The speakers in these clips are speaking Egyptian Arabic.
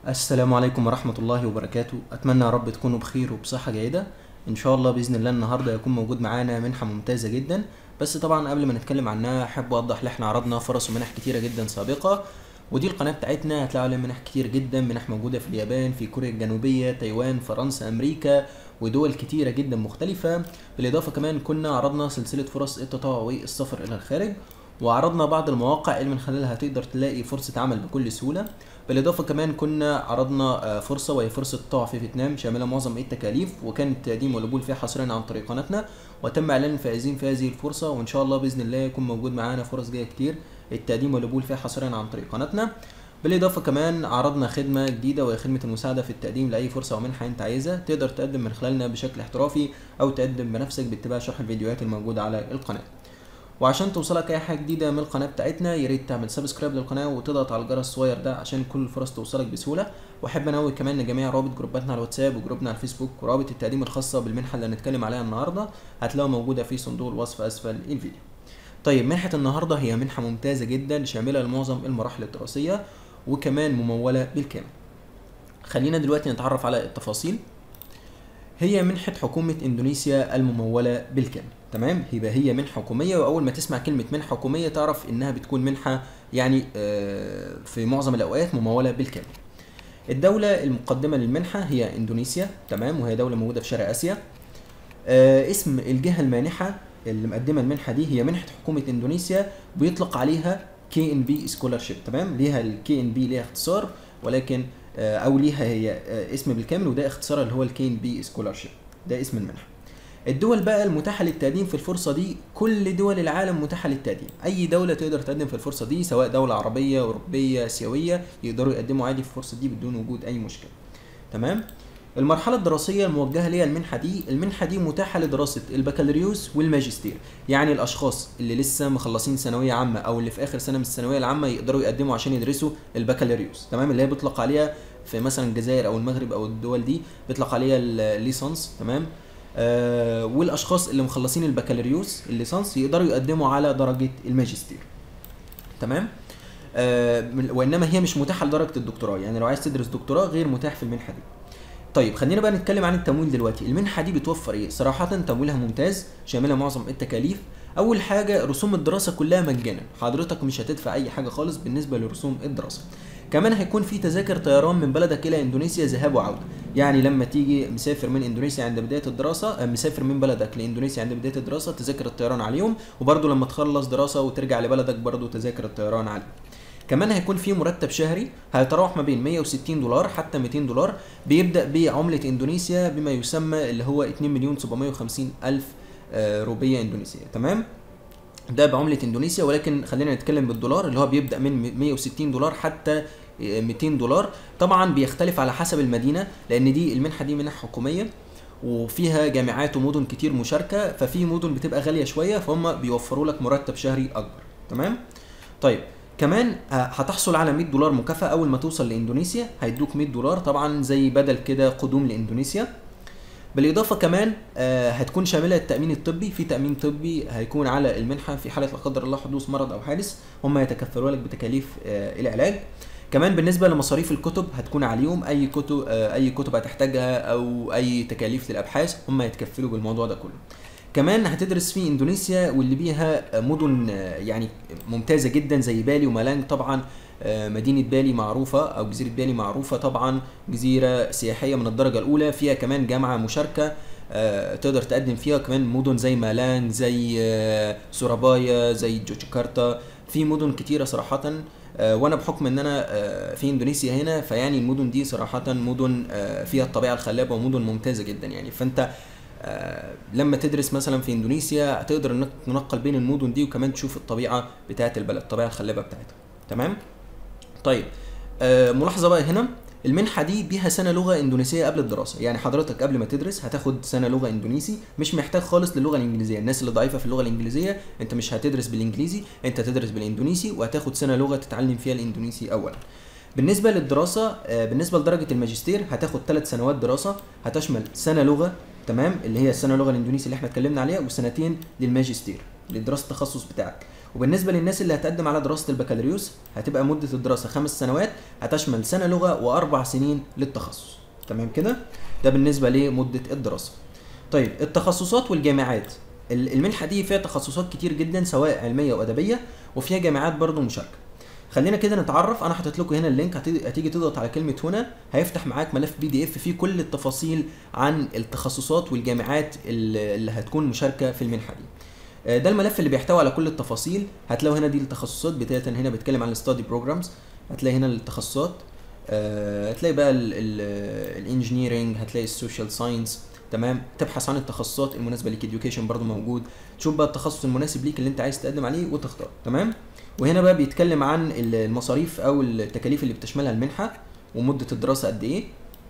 السلام عليكم ورحمة الله وبركاته أتمنى يا رب تكونوا بخير وبصحة جيدة إن شاء الله بإذن الله النهاردة يكون موجود معانا منحة ممتازة جدا بس طبعا قبل ما نتكلم عنها أحب أوضح إن إحنا عرضنا فرص ومنح كتيرة جدا سابقة ودي القناة بتاعتنا هتلاقوا عليها منح كتير جدا منح موجودة في اليابان في كوريا الجنوبية تايوان فرنسا أمريكا ودول كتيرة جدا مختلفة بالإضافة كمان كنا عرضنا سلسلة فرص التطوع والسفر إلى الخارج وعرضنا بعض المواقع اللي من خلالها تقدر تلاقي فرصة عمل بكل سهولة بالإضافة كمان كنا عرضنا آه، فرصة وهي فرصة التطوع في فيتنام شاملة معظم التكاليف وكان التقديم والقبول فيها حصريا عن طريق قناتنا وتم إعلان الفائزين في هذه الفرصة وإن شاء الله بإذن الله يكون موجود معانا فرص جاية كتير التقديم والقبول فيها حصريا عن طريق قناتنا بالإضافة كمان عرضنا خدمة جديدة وهي خدمة المساعدة في التقديم لأي فرصة أو منحة أنت عايزها تقدر تقدم من خلالنا بشكل احترافي أو تقدم بنفسك باتباع شرح الفيديوهات الموجودة على القناة وعشان توصلك اي حاجه جديده من القناه بتاعتنا يا ريت تعمل سبسكرايب للقناه وتضغط على الجرس الصغير ده عشان كل الفرص توصلك بسهوله واحب انوه كمان ان جميع روابط جروباتنا على الواتساب وجروبنا على الفيسبوك ورابط التقديم الخاصه بالمنحه اللي هنتكلم عليها النهارده هتلاقوها موجوده في صندوق الوصف اسفل الفيديو طيب منحه النهارده هي منحه ممتازه جدا شامله لمعظم المراحل الدراسيه وكمان مموله بالكامل خلينا دلوقتي نتعرف على التفاصيل هي منحة حكومة اندونيسيا الممولة بالكامل تمام يبقى هي منحة حكومية واول ما تسمع كلمة منحة حكومية تعرف انها بتكون منحة يعني آه، في معظم الاوقات ممولة بالكامل الدولة المقدمة للمنحة هي اندونيسيا تمام وهي دولة موجودة في شرق اسيا آه، اسم الجهة المانحة اللي مقدمة المنحة دي هي منحة حكومة اندونيسيا بيطلق عليها كي ان بي سكولارشيب تمام ليها الكي ان بي ليها اختصار ولكن آه، او ليها هي آه، اسم بالكامل وده اختصارها اللي هو الكي ان بي سكولارشيب ده اسم المنحة الدول بقى المتاحة للتقديم في الفرصة دي كل دول العالم متاحة للتقديم أي دولة تقدر تقدم في الفرصة دي سواء دولة عربية أوروبية آسيوية يقدروا يقدموا عادي في الفرصة دي بدون وجود أي مشكلة تمام المرحلة الدراسية الموجهة ليها المنحة دي المنحة دي متاحة لدراسة البكالوريوس والماجستير يعني الأشخاص اللي لسه مخلصين ثانوية عامة أو اللي في آخر سنة من الثانوية العامة يقدروا يقدموا عشان يدرسوا البكالوريوس تمام اللي هي بيطلق عليها في مثلا الجزائر أو المغرب أو الدول دي بيطلق عليها الليسانس تمام آه والاشخاص اللي مخلصين البكالوريوس الليسانس يقدروا يقدموا على درجه الماجستير تمام آه من- وانما هي مش متاحه لدرجه الدكتوراه يعني لو عايز تدرس دكتوراه غير متاح في المنحه دي طيب خلينا بقى نتكلم عن التمويل دلوقتي المنحه دي بتوفر ايه صراحه تمويلها ممتاز شامله معظم التكاليف اول حاجه رسوم الدراسه كلها مجانا حضرتك مش هتدفع اي حاجه خالص بالنسبه لرسوم الدراسه كمان هيكون في تذاكر طيران من بلدك الى اندونيسيا ذهاب وعوده يعني لما تيجي مسافر من اندونيسيا عند بدايه الدراسه آه، مسافر من بلدك لاندونيسيا عند بدايه الدراسه تذاكر الطيران عليهم وبرده لما تخلص دراسه وترجع لبلدك برده تذاكر الطيران عليهم كمان هيكون في مرتب شهري هيتراوح ما بين 160 دولار حتى 200 دولار بيبدا بعمله اندونيسيا بما يسمى اللي هو 2 مليون 750 الف آه، روبيه اندونيسيه تمام ده بعمله اندونيسيا ولكن خلينا نتكلم بالدولار اللي هو بيبدا من 160 دولار حتى 200 دولار طبعا بيختلف على حسب المدينه لان دي المنحه دي منح حكوميه وفيها جامعات ومدن كتير مشاركه ففي مدن بتبقى غاليه شويه فهم بيوفروا لك مرتب شهري اكبر تمام طيب كمان ه- هتحصل على 100 دولار مكافاه اول ما توصل لاندونيسيا هيدوك 100 دولار طبعا زي بدل كده قدوم لاندونيسيا بالاضافه كمان آه، هتكون شامله التامين الطبي في تامين طبي هيكون على المنحه في حاله لا قدر الله حدوث مرض او حادث هم يتكفلوا لك بتكاليف آه، العلاج كمان بالنسبه لمصاريف الكتب هتكون عليهم اي كتب آه، اي كتب هتحتاجها او اي تكاليف للابحاث هم يتكفلوا بالموضوع ده كله كمان هتدرس في اندونيسيا واللي بيها مدن آه، يعني ممتازه جدا زي بالي ومالانج طبعا آه، مدينه بالي معروفه او جزيره بالي معروفه طبعا جزيره سياحيه من الدرجه الاولى فيها كمان جامعه مشاركه آه، تقدر تقدم فيها كمان مدن زي مالانج زي آه، سورابايا زي جوجاكرتا في مدن كتيره صراحه آه، وانا بحكم ان انا آه، في اندونيسيا هنا فيعني المدن دي صراحه مدن آه، فيها الطبيعه الخلابه ومدن ممتازه جدا يعني فانت آه، لما تدرس مثلا في اندونيسيا هتقدر انك تنقل بين المدن دي وكمان تشوف الطبيعه بتاعه البلد الطبيعه الخلابه بتاعتها تمام طيب آه، ملاحظه بقى هنا المنحه دي بيها سنه لغه اندونيسيه قبل الدراسه يعني حضرتك قبل ما تدرس هتاخد سنه لغه اندونيسي مش محتاج خالص للغه الانجليزيه الناس اللي ضعيفه في اللغه الانجليزيه انت مش هتدرس بالانجليزي انت هتدرس بالاندونيسي وهتاخد سنه لغه تتعلم فيها الاندونيسي اولا بالنسبه للدراسه آه، بالنسبه لدرجه الماجستير هتاخد ثلاث سنوات دراسه هتشمل سنه لغه تمام اللي هي السنه اللغه الاندونيسي اللي احنا اتكلمنا عليها وسنتين للماجستير لدراسه التخصص بتاعك وبالنسبه للناس اللي هتقدم على دراسه البكالوريوس هتبقى مده الدراسه خمس سنوات هتشمل سنه لغه واربع سنين للتخصص تمام كده ده بالنسبه لمده الدراسه طيب التخصصات والجامعات ال- المنحه دي فيها تخصصات كتير جدا سواء علميه وادبيه وفيها جامعات برضو مشاركه خلينا كده نتعرف انا حاطط لكم هنا اللينك هتيجي هتيجي تضغط على كلمه هنا هيفتح معاك ملف بي دي اف فيه كل التفاصيل عن التخصصات والجامعات اللي اللي هتكون مشاركه في المنحه دي آه، ده الملف اللي بيحتوي على كل التفاصيل هتلاقوا هنا دي التخصصات بدايه هنا بيتكلم عن الستادي بروجرامز هتلاقي هنا التخصصات آه، هتلاقي بقى الانجينيرنج هتلاقي السوشيال ساينس تمام تبحث عن التخصصات المناسبه ليك education برضو موجود تشوف بقى التخصص المناسب ليك اللي انت عايز تقدم عليه وتختار تمام وهنا بقى بيتكلم عن المصاريف او التكاليف اللي بتشملها المنحه ومده الدراسه قد ايه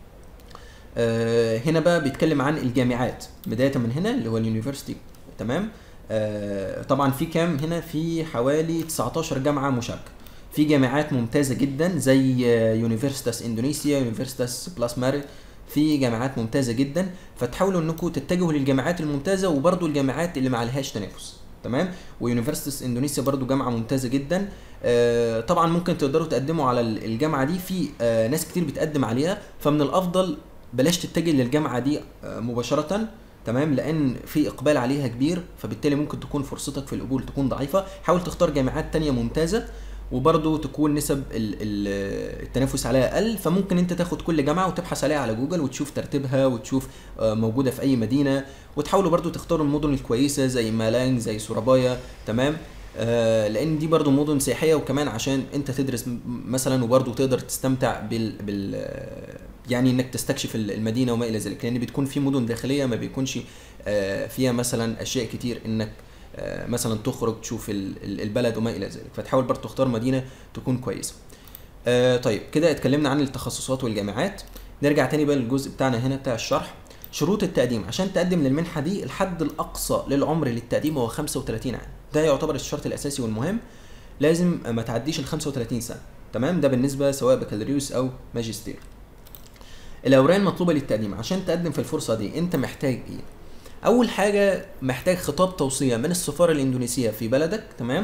آه، هنا بقى بيتكلم عن الجامعات بدايه من هنا اللي هو اليونيفرسيتي تمام آه، طبعا في كام هنا في حوالي 19 جامعه مشاركه في جامعات ممتازه جدا زي يونيفرسيتاس اندونيسيا يونيفرسيتاس بلاس ماري في جامعات ممتازه جدا فتحاولوا انكم تتجهوا للجامعات الممتازه وبرضو الجامعات اللي ما عليهاش تنافس تمام ويونيفرسيتيز اندونيسيا برضو جامعه ممتازه جدا آه، طبعا ممكن تقدروا تقدموا على ال- الجامعه دي في آه، ناس كتير بتقدم عليها فمن الافضل بلاش تتجه للجامعه دي آه، مباشره تمام لان في اقبال عليها كبير فبالتالي ممكن تكون فرصتك في القبول تكون ضعيفه حاول تختار جامعات تانية ممتازه وبرضه تكون نسب ال- ال- التنافس عليها اقل فممكن انت تاخد كل جامعه وتبحث عليها على جوجل وتشوف ترتيبها وتشوف آه، موجوده في اي مدينه وتحاولوا برضو تختاروا المدن الكويسه زي مالانج زي سورابايا تمام آه لان دي برضو مدن سياحيه وكمان عشان انت تدرس م- مثلا وبرضو تقدر تستمتع بال, بال آه، يعني انك تستكشف ال- المدينه وما الى ذلك لان بتكون في مدن داخليه ما بيكونش آه فيها مثلا اشياء كتير انك آه مثلا تخرج تشوف ال- ال- البلد وما الى ذلك فتحاول برضو تختار مدينه تكون كويسه آه طيب كده اتكلمنا عن التخصصات والجامعات نرجع تاني بقى للجزء بتاعنا هنا بتاع الشرح شروط التقديم عشان تقدم للمنحه دي الحد الاقصى للعمر للتقديم هو 35 عام ده يعتبر الشرط الاساسي والمهم لازم ما تعديش ال 35 سنه تمام ده بالنسبه سواء بكالوريوس او ماجستير الاوراق المطلوبه للتقديم عشان تقدم في الفرصه دي انت محتاج ايه اول حاجه محتاج خطاب توصيه من السفاره الاندونيسيه في بلدك تمام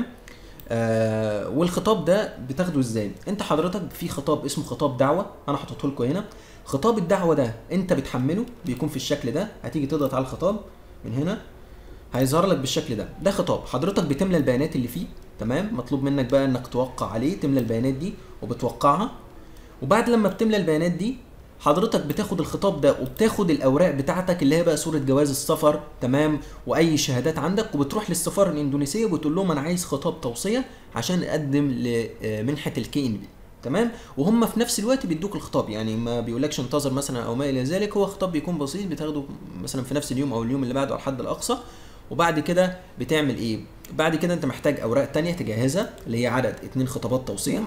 آه والخطاب ده بتاخده ازاي انت حضرتك في خطاب اسمه خطاب دعوه انا حاططه لكم هنا خطاب الدعوه ده انت بتحمله بيكون في الشكل ده هتيجي تضغط على الخطاب من هنا هيظهر لك بالشكل ده ده خطاب حضرتك بتملى البيانات اللي فيه تمام مطلوب منك بقى انك توقع عليه تملى البيانات دي وبتوقعها وبعد لما بتملى البيانات دي حضرتك بتاخد الخطاب ده وبتاخد الاوراق بتاعتك اللي هي بقى صوره جواز السفر تمام واي شهادات عندك وبتروح للسفاره الاندونيسيه وبتقول لهم انا عايز خطاب توصيه عشان اقدم لمنحه الكي ان بي تمام وهم في نفس الوقت بيدوك الخطاب يعني ما بيقولكش انتظر مثلا او ما الى ذلك هو خطاب بيكون بسيط بتاخده مثلا في نفس اليوم او اليوم اللي بعده على الحد الاقصى وبعد كده بتعمل ايه بعد كده انت محتاج اوراق تانية تجهزها اللي هي عدد اتنين خطابات توصيه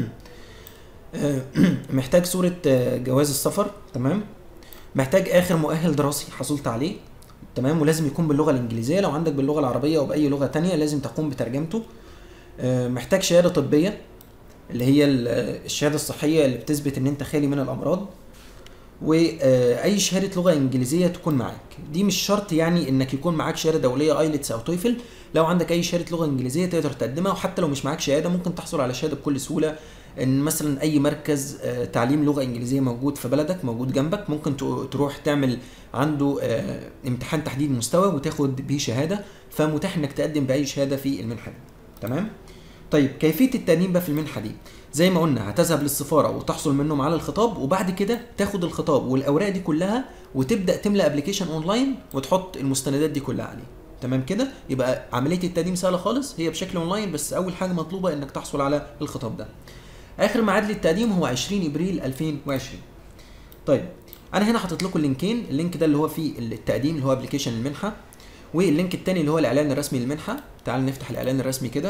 محتاج صورة آه، جواز السفر تمام محتاج اخر مؤهل دراسي حصلت عليه تمام ولازم يكون باللغة الانجليزية لو عندك باللغة العربية او باي لغة تانية لازم تقوم بترجمته آه، محتاج شهادة طبية اللي هي ال- آه، الشهادة الصحية اللي بتثبت ان انت خالي من الامراض واي شهاده لغه انجليزيه تكون معاك دي مش شرط يعني انك يكون معاك شهاده دوليه ايلتس او تويفل لو عندك اي شهاده لغه انجليزيه تقدر تقدمها وحتى لو مش معاك شهاده ممكن تحصل على شهاده بكل سهوله ان مثلا اي مركز آه، تعليم لغه انجليزيه موجود في بلدك موجود جنبك ممكن تو- تروح تعمل عنده آه، امتحان تحديد مستوى وتاخد بيه شهاده فمتاح انك تقدم باي شهاده في المنحه دي تمام طيب كيفيه التقديم بقى في المنحه دي زي ما قلنا هتذهب للسفاره وتحصل منهم على الخطاب وبعد كده تاخد الخطاب والاوراق دي كلها وتبدا تملى ابلكيشن اونلاين وتحط المستندات دي كلها عليه تمام كده يبقى عمليه التقديم سهله خالص هي بشكل اونلاين بس اول حاجه مطلوبه انك تحصل على الخطاب ده اخر ميعاد للتقديم هو 20 ابريل 2020 طيب انا هنا حاطط لكم اللينكين اللينك ده اللي هو فيه التقديم اللي هو ابلكيشن المنحه واللينك التاني اللي هو الاعلان الرسمي للمنحه تعال نفتح الاعلان الرسمي كده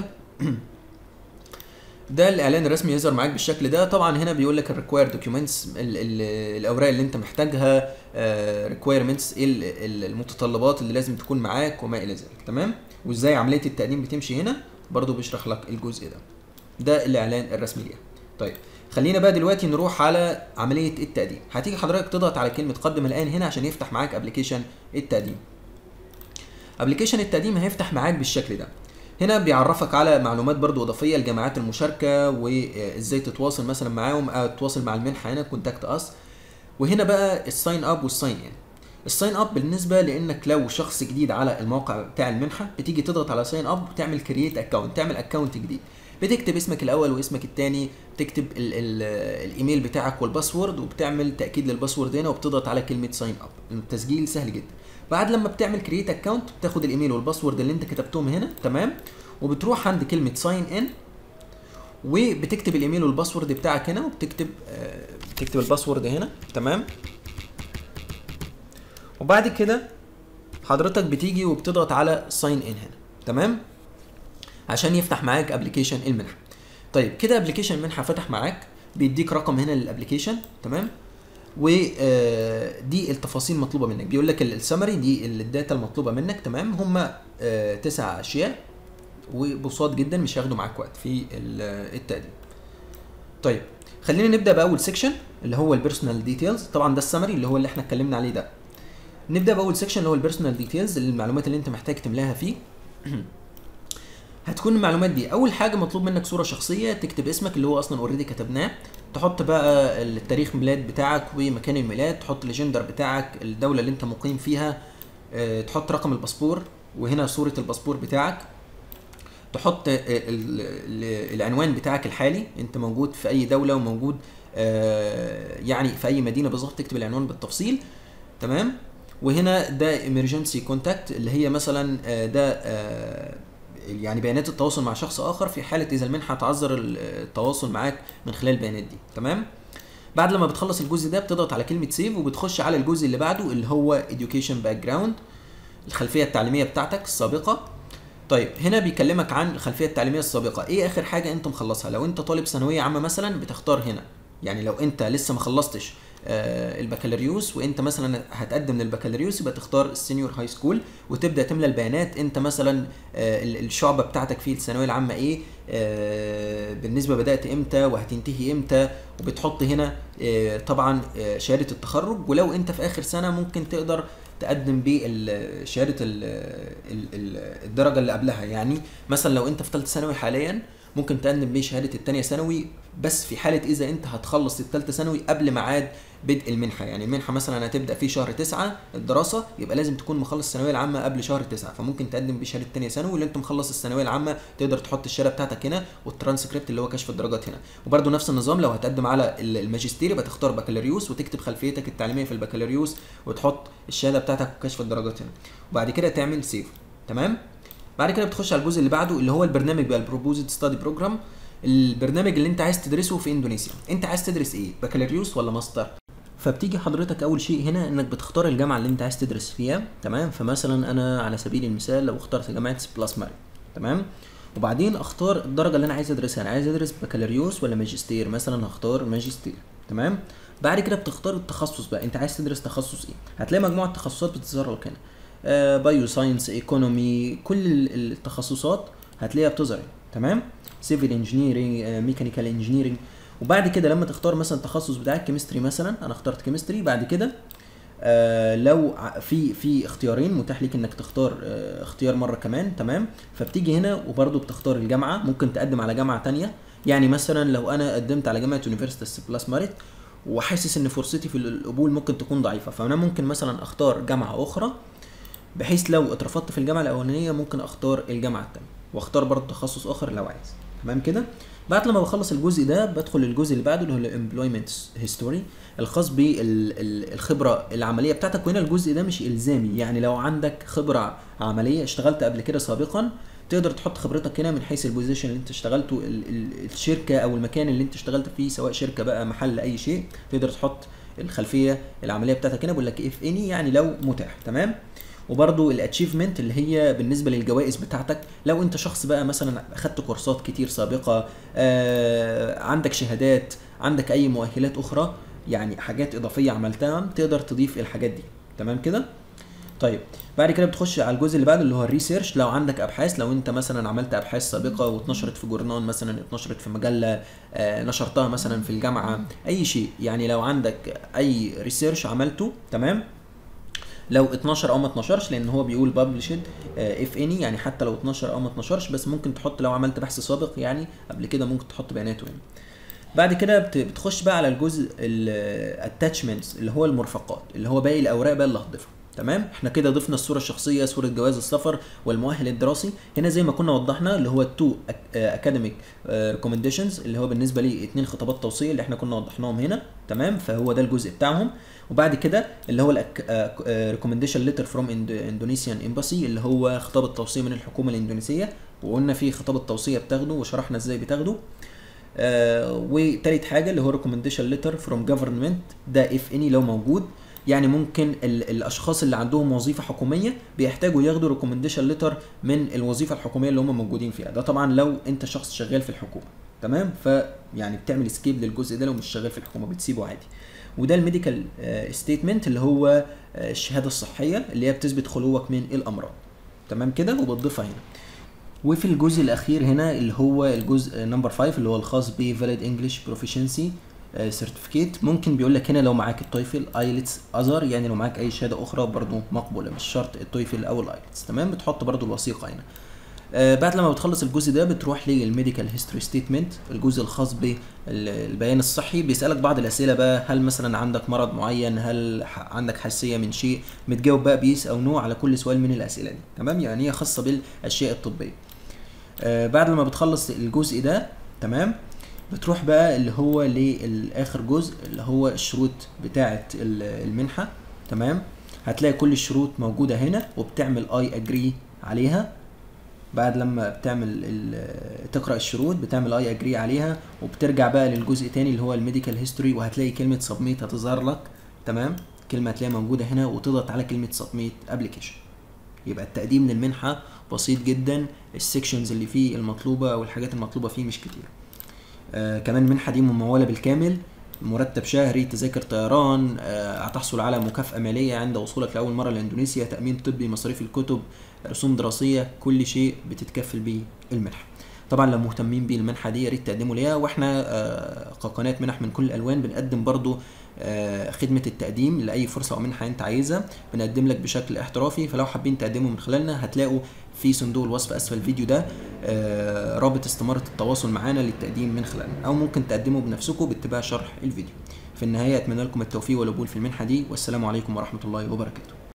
ده الاعلان الرسمي يظهر معاك بالشكل ده طبعا هنا بيقول لك الريكواير دوكيومنتس الاوراق اللي انت محتاجها ريكوايرمنتس ايه ال- ال- المتطلبات اللي لازم تكون معاك وما الى ذلك تمام وازاي عمليه التقديم بتمشي هنا برضو بيشرح لك الجزء ده ده الاعلان الرسمي ليها طيب خلينا بقى دلوقتي نروح على عمليه التقديم هتيجي حضرتك تضغط على كلمه قدم الان هنا عشان يفتح معاك ابلكيشن التقديم ابلكيشن التقديم هيفتح معاك بالشكل ده هنا بيعرفك على معلومات برضو اضافيه الجامعات المشاركه وازاي تتواصل مثلا معاهم او تتواصل مع المنحه هنا كونتاكت اس وهنا بقى الساين اب والساين ان الساين اب بالنسبه لانك لو شخص جديد على الموقع بتاع المنحه بتيجي تضغط على ساين اب وتعمل كرييت اكونت تعمل اكونت جديد بتكتب اسمك الاول واسمك الثاني بتكتب ال ال الايميل بتاعك والباسورد وبتعمل تاكيد للباسورد هنا وبتضغط على كلمه ساين اب التسجيل سهل جدا بعد لما بتعمل كرييت اكونت بتاخد الايميل والباسورد اللي انت كتبتهم هنا تمام وبتروح عند كلمه ساين ان وبتكتب الايميل والباسورد بتاعك هنا وبتكتب آه بتكتب الباسورد هنا تمام وبعد كده حضرتك بتيجي وبتضغط على ساين ان هنا تمام عشان يفتح معاك ابلكيشن المنحه طيب كده ابلكيشن المنحه فتح معاك بيديك رقم هنا للابلكيشن تمام ودي التفاصيل مطلوبه منك بيقول لك السمري دي الداتا المطلوبه منك تمام هم تسع اشياء وبساط جدا مش هياخدوا معاك وقت في التقديم طيب خلينا نبدا باول سيكشن اللي هو البيرسونال ديتيلز طبعا ده السمري اللي هو اللي احنا اتكلمنا عليه ده نبدا باول سيكشن اللي هو البيرسونال ديتيلز المعلومات اللي انت محتاج تملاها فيه هتكون المعلومات دي اول حاجه مطلوب منك صوره شخصيه تكتب اسمك اللي هو اصلا اوريدي كتبناه تحط بقى التاريخ ميلاد بتاعك ومكان الميلاد تحط الجندر بتاعك الدوله اللي انت مقيم فيها اه تحط رقم الباسبور وهنا صوره الباسبور بتاعك تحط العنوان بتاعك الحالي انت موجود في اي دوله وموجود اه يعني في اي مدينه بالظبط تكتب العنوان بالتفصيل تمام وهنا ده emergency contact اللي هي مثلا ده يعني بيانات التواصل مع شخص اخر في حاله اذا المنحه تعذر التواصل معاك من خلال البيانات دي تمام بعد لما بتخلص الجزء ده بتضغط على كلمه سيف وبتخش على الجزء اللي بعده اللي هو education background الخلفيه التعليميه بتاعتك السابقه طيب هنا بيكلمك عن الخلفيه التعليميه السابقه ايه اخر حاجه انت مخلصها لو انت طالب ثانويه عامه مثلا بتختار هنا يعني لو انت لسه ما خلصتش آه البكالوريوس وانت مثلا هتقدم للبكالوريوس يبقى تختار السينيور هاي سكول وتبدا تملى البيانات انت مثلا آه الشعبه بتاعتك في الثانويه العامه ايه آه بالنسبه بدات امتى وهتنتهي امتى وبتحط هنا طبعا شهاده التخرج ولو انت في اخر سنه ممكن تقدر تقدم بشهاده الدرجه اللي قبلها يعني مثلا لو انت في ثالثه ثانوي حاليا ممكن تقدم بشهاده الثانيه ثانوي بس في حاله اذا انت هتخلص الثالثه ثانوي قبل ميعاد بدء المنحه يعني المنحه مثلا هتبدا في شهر تسعة الدراسه يبقى لازم تكون مخلص الثانويه العامه قبل شهر تسعة فممكن تقدم بشهاده ثانيه ثانوي واللي انت مخلص الثانويه العامه تقدر تحط الشهاده بتاعتك هنا والترانسكريبت اللي هو كشف الدرجات هنا وبرده نفس النظام لو هتقدم على الماجستير يبقى تختار بكالوريوس وتكتب خلفيتك التعليميه في البكالوريوس وتحط الشهاده بتاعتك وكشف الدرجات هنا وبعد كده تعمل سيف تمام بعد كده بتخش على الجزء اللي بعده اللي هو البرنامج بقى البروبوزد ستادي بروجرام البرنامج اللي انت عايز تدرسه في اندونيسيا انت عايز تدرس ايه بكالوريوس ولا ماستر فبتيجي حضرتك اول شيء هنا انك بتختار الجامعه اللي انت عايز تدرس فيها تمام فمثلا انا على سبيل المثال لو اخترت جامعه بلاس ماري تمام وبعدين اختار الدرجه اللي انا عايز ادرسها انا عايز ادرس بكالوريوس ولا ماجستير مثلا هختار ماجستير تمام بعد كده بتختار التخصص بقى انت عايز تدرس تخصص ايه هتلاقي مجموعه تخصصات بتظهر لك هنا آه بايو ساينس ايكونومي كل التخصصات هتلاقيها بتظهر تمام سيفل انجينيرنج ميكانيكال انجينيرنج وبعد كده لما تختار مثلا التخصص بتاعك كيمستري مثلا انا اخترت كيمستري بعد كده آه لو في في اختيارين متاح ليك انك تختار آه اختيار مره كمان تمام فبتيجي هنا وبرده بتختار الجامعه ممكن تقدم على جامعه تانية يعني مثلا لو انا قدمت على جامعه يونيفرسيتي بلاس ماريت وحاسس ان فرصتي في القبول ممكن تكون ضعيفه فانا ممكن مثلا اختار جامعه اخرى بحيث لو اترفضت في الجامعه الاولانيه ممكن اختار الجامعه الثانيه واختار برضه تخصص اخر لو عايز تمام كده بعد لما بخلص الجزء ده بدخل الجزء اللي بعده اللي هو الامبلويمنت هيستوري الخاص بالخبره العمليه بتاعتك وهنا الجزء ده مش الزامي يعني لو عندك خبره عمليه اشتغلت قبل كده سابقا تقدر تحط خبرتك هنا من حيث البوزيشن اللي انت اشتغلته الشركه او المكان اللي انت اشتغلت فيه سواء شركه بقى محل اي شيء تقدر تحط الخلفيه العمليه بتاعتك هنا بيقول لك اف اني يعني لو متاح تمام وبرضو الاتشيفمنت اللي هي بالنسبه للجوائز بتاعتك لو انت شخص بقى مثلا اخدت كورسات كتير سابقه آه عندك شهادات عندك اي مؤهلات اخرى يعني حاجات اضافيه عملتها تقدر تضيف الحاجات دي تمام كده طيب بعد كده بتخش على الجزء اللي بعده اللي هو الريسيرش لو عندك ابحاث لو انت مثلا عملت ابحاث سابقه واتنشرت في جورنال مثلا اتنشرت في مجله آه نشرتها مثلا في الجامعه اي شيء يعني لو عندك اي ريسيرش عملته تمام لو 12 او ما 12 لان هو بيقول بابلشد اف اني يعني حتى لو 12 او ما 12 بس ممكن تحط لو عملت بحث سابق يعني قبل كده ممكن تحط بياناته يعني بعد كده بت- بتخش بقى على الجزء الاتاتشمنتس اللي هو المرفقات اللي هو باقي الاوراق بقى اللي هتضيفها تمام احنا كده ضفنا الصوره الشخصيه صوره جواز السفر والمؤهل الدراسي هنا زي ما كنا وضحنا اللي هو التو اكاديميك ريكومنديشنز اللي هو بالنسبه لي اتنين خطابات توصيه اللي احنا كنا وضحناهم هنا تمام فهو ده الجزء بتاعهم وبعد كده اللي هو ريكومنديشن ليتر فروم اندونيسيان امباسي اللي هو خطاب التوصيه من الحكومه الاندونيسيه وقلنا في خطاب التوصيه بتاخده وشرحنا ازاي بتاخده آه وتالت حاجه اللي هو ريكومنديشن ليتر فروم جفرمنت ده اف اني لو موجود يعني ممكن ال الاشخاص اللي عندهم وظيفه حكوميه بيحتاجوا ياخدوا ريكومنديشن ليتر من الوظيفه الحكوميه اللي هم موجودين فيها ده طبعا لو انت شخص شغال في الحكومه تمام فيعني بتعمل سكيب للجزء ده لو مش شغال في الحكومه بتسيبه عادي وده الميديكال ستيتمنت اللي هو آه، الشهاده الصحيه اللي هي بتثبت خلوك من الامراض تمام كده وبتضيفها هنا وفي الجزء الاخير هنا اللي هو الجزء نمبر 5 اللي هو الخاص ب valid English proficiency سيرتيفيكيت ممكن بيقول لك هنا لو معاك التويفل ايلتس اذر يعني لو معاك اي شهاده اخرى برضو مقبوله مش شرط التويفل او الايلتس تمام بتحط برضو الوثيقه هنا آه بعد لما بتخلص الجزء ده بتروح للميديكال هيستوري ستيتمنت الجزء الخاص بالبيان الصحي بيسالك بعض الاسئله بقى هل مثلا عندك مرض معين هل ح- عندك حساسيه من شيء بتجاوب بقى بيس او نو على كل سؤال من الاسئله دي تمام يعني هي خاصه بالاشياء الطبيه آه بعد لما بتخلص الجزء ده تمام بتروح بقى اللي هو للاخر جزء اللي هو الشروط بتاعه ال- المنحه تمام هتلاقي كل الشروط موجوده هنا وبتعمل اي اجري عليها بعد لما بتعمل ال- تقرا الشروط بتعمل اي اجري عليها وبترجع بقى للجزء تاني اللي هو الميديكال هيستوري وهتلاقي كلمه سبميت هتظهر لك تمام كلمه هتلاقيها موجوده هنا وتضغط على كلمه سبميت ابلكيشن يبقى التقديم للمنحه بسيط جدا السكشنز اللي فيه المطلوبه او الحاجات المطلوبه فيه مش كتير آه كمان المنحه دي مموله بالكامل مرتب شهري تذاكر طيران آه هتحصل على مكافأة مالية عند وصولك لأول مرة لإندونيسيا تأمين طبي مصاريف الكتب رسوم دراسية كل شيء بتتكفل بيه المنحة طبعا لو مهتمين بالمنحة دي يا ريت تقدموا ليها واحنا آه كقناة منح من كل الألوان بنقدم برضو آه خدمة التقديم لأي فرصة أو منحة أنت عايزها بنقدم لك بشكل احترافي فلو حابين تقدموا من خلالنا هتلاقوا في صندوق الوصف أسفل الفيديو ده آه رابط استمارة التواصل معنا للتقديم من خلالنا أو ممكن تقدموا بنفسكم باتباع شرح الفيديو في النهاية أتمنى لكم التوفيق والقبول في المنحة دي والسلام عليكم ورحمة الله وبركاته